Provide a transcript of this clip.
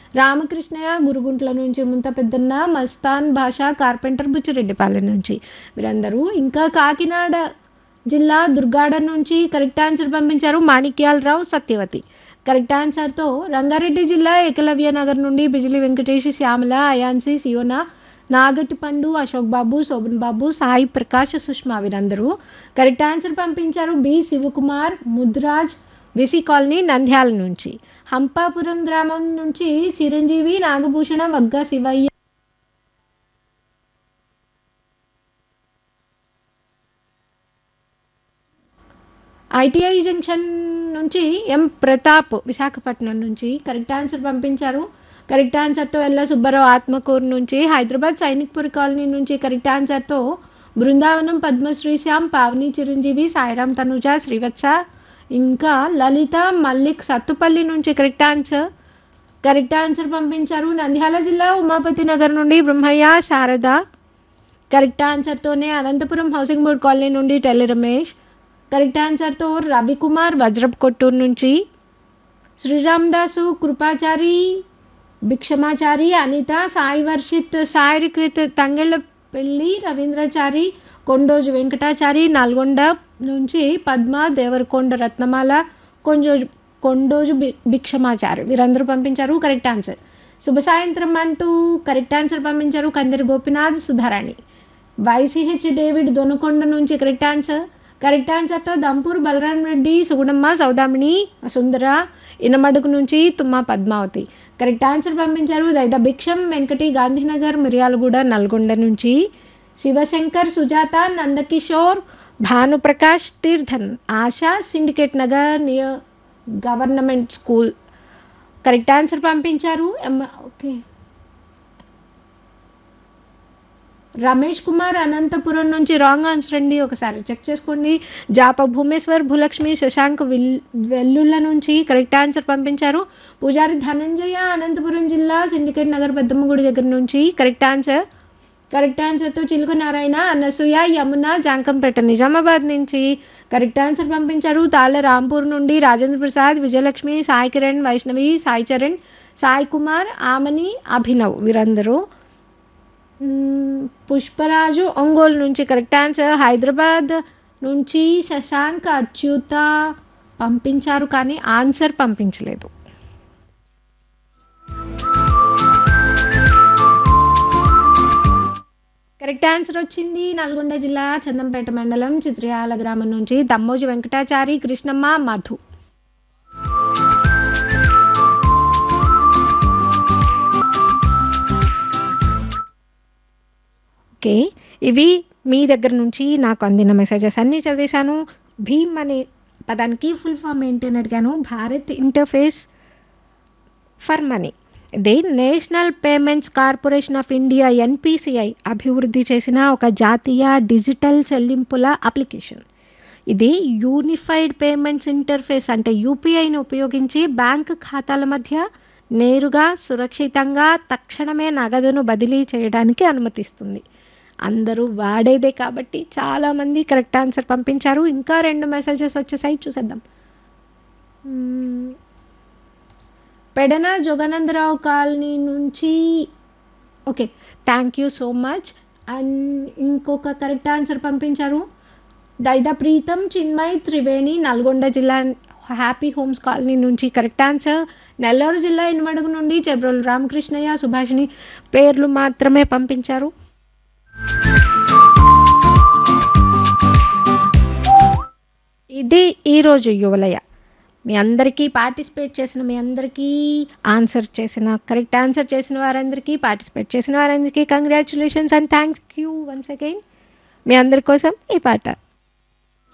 రామకృష్ణయ్య గురుగుంట్ల నుంచి ముంత పెద్దన్న మస్తాన్ భాష కార్పెంటర్ బుచ్చిరెడ్డిపాలెం నుంచి వీరందరూ ఇంకా కాకినాడ జిల్లా దుర్గాడ నుంచి కరెక్ట్ ఆన్సర్ పంపించారు మాణిక్యాలరావు సత్యవతి కరెక్ట్ ఆన్సర్తో రంగారెడ్డి జిల్లా ఏకలవ్య నగర్ నుండి బిజిలి వెంకటేష్ శ్యామల అయాన్సి సియోనా నాగటి పండు అశోక్ బాబు శోభన్ బాబు సాయి ప్రకాష్ సుష్మా వీరందరూ కరెక్ట్ ఆన్సర్ పంపించారు B Shivakumar Mudraj VC colony Nandyal నుంచి హంపాపురం గ్రామం నుంచి చిరంజీవి నాగభూషణ వగ్గ శివయ్య ఐటీఐ జంక్షన్ నుంచి ఎం ప్రతాప్ విశాఖపట్నం నుంచి కరెక్ట్ ఆన్సర్ పంపించారు కరెక్ట్ ఆన్సర్తో ఎల్ల సుబ్బారావు ఆత్మకూరు నుంచి హైదరాబాద్ సైనిక్పూర్ కాలనీ నుంచి కరెక్ట్ ఆన్సర్తో బృందావనం పద్మశ్రీ శ్యామ్ పావని చిరంజీవి సాయిరామ్ తనుజ శ్రీవత్స ఇంకా లలిత మల్లిక్ సత్తుపల్లి నుంచి కరెక్ట్ ఆన్సర్ కరెక్ట్ ఆన్సర్ పంపించారు నంద్యాల జిల్లా ఉమాపతి నగర్ నుండి బ్రహ్మయ్య శారద కరెక్ట్ ఆన్సర్తోనే అనంతపురం హౌసింగ్ బోర్డ్ కాలనీ నుండి టెల్లి రమేష్ కరెక్ట్ ఆన్సర్తో రవికుమార్ వజ్రప్ కొట్టూరు నుంచి శ్రీరామ్ దాసు కృపాచారి భిక్షమాచారి అనిత సాయి వర్షిత్ సాయి రిక్విత్ తంగెళ్ళపల్లి రవీంద్రచారి కొండోజు వెంకటాచారి నల్గొండ నుంచి పద్మ దేవరకొండ రత్నమాల కొండోజు కొండోజు భి- భిక్షమాచారి వీరందరూ పంపించారు కరెక్ట్ ఆన్సర్ శుభ సాయంత్రం అంటూ కరెక్ట్ ఆన్సర్ పంపించారు కందిరి గోపినాథ్ సుధారాణి వైసీహెచ్ డేవిడ్ దొనకొండ నుంచి కరెక్ట్ ఆన్సర్ కరెక్ట్ ఆన్సర్తో దంపూర్ బలరాం రెడ్డి సుగుణమ్మ సౌదామిని సుందర ఇనమడుగు నుంచి తుమ్మ పద్మావతి కరెక్ట్ ఆన్సర్ పంపించారు దైద భిక్షం వెంకటి గాంధీనగర్ మిర్యాలగూడ నల్గొండ నుంచి Shivashankar Sujatha Nandakishore Bhanuprakash Theerthan Asha syndicate Nagar near government school correct answer పంపించారు ఎమ్మ- ఓకే రమేష్ కుమార్ అనంతపురం నుంచి రాంగ్ ఆన్సర్ అండి ఒకసారి చెక్ చేసుకోండి జాప భూమేశ్వర్ భూలక్ష్మి శశాంక్ విల్ వెల్లుళ్ళ నుంచి కరెక్ట్ ఆన్సర్ పంపించారు పూజారి ధనంజయ అనంతపురం జిల్లా సిండికేట్ నగర్ పెద్దమ్మగుడి దగ్గర నుంచి కరెక్ట్ ఆన్సర్ కరెక్ట్ ఆన్సర్తో చిలుక నారాయణ అనసూయ యమున జాంకంపేట నిజామాబాద్ నుంచి కరెక్ట్ ఆన్సర్ పంపించారు తాళ్ళ రాంపూర్ నుండి రాజేంద్ర ప్రసాద్ విజయలక్ష్మి సాయి కిరణ్ వైష్ణవి సాయి చరణ్ సాయి కుమార్ ఆమని అభినవ్ వీరందరూ మ్మ్, పుష్పరాజు ఒంగోలు నుంచి కరెక్ట్ ఆన్సర్ హైదరాబాద్ నుంచి శశాంక్ అచ్యుత పంపించారు కానీ ఆన్సర్ పంపించలేదు కరెక్ట్ ఆన్సర్ వచ్చింది నల్గొండ జిల్లా చందంపేట మండలం చిత్రయాల గ్రామం నుంచి దమ్మోజి వెంకటాచారి కృష్ణమ్మ మధు ఓకే ఇవి మీ దగ్గర నుంచి నాకు అందిన మెసేజెస్ అన్నీ చదివేశాను భీమ్ అనే పదానికి ఫుల్ ఫామ్ ఏంటి అని అడిగాను భారత్ ఇంటర్ఫేస్ ఫర్ మనీ ఇది national payments corporation of India NPCI అభివృద్ధి చేసిన ఒక జాతీయ డిజిటల్ చెల్లింపుల అప్లికేషన్ ఇది యూనిఫైడ్ పేమెంట్స్ ఇంటర్ఫేస్ అంటే యూపీఐని ఉపయోగించి బ్యాంక్ ఖాతాల మధ్య నేరుగా సురక్షితంగా తక్షణమే నగదును బదిలీ చేయడానికి అనుమతిస్తుంది అందరూ వాడేదే కాబట్టి చాలామంది కరెక్ట్ ఆన్సర్ పంపించారు ఇంకా రెండు మెసేజెస్ వచ్చేసాయి చూసేద్దాం మ్మ్. పెడన జోగానందరావు కాలనీ నుంచి okay thank you so much and ఇంకొక కరెక్ట్ ఆన్సర్ పంపించారు దైదా ప్రీతం చిన్మయ్ త్రివేణి నల్గొండ జిల్లా హ్యాపీ హోమ్స్ కాలనీ నుంచి కరెక్ట్ ఆన్సర్ నెల్లూరు జిల్లా ఇనుమడుగు నుండి చెబ్రోలు రామకృష్ణయ్య సుభాషిణి పేర్లు మాత్రమే పంపించారు ఇది ఈరోజు యువలయ మీ అందరికీ పార్టిసిపేట్ చేసిన మీ అందరికీ ఆన్సర్ చేసిన కరెక్ట్ ఆన్సర్ చేసిన వారందరికీ పార్టిసిపేట్ చేసిన వారందరికీ congratulations and thanks you once again మీ అందరి కోసం ఈ పాట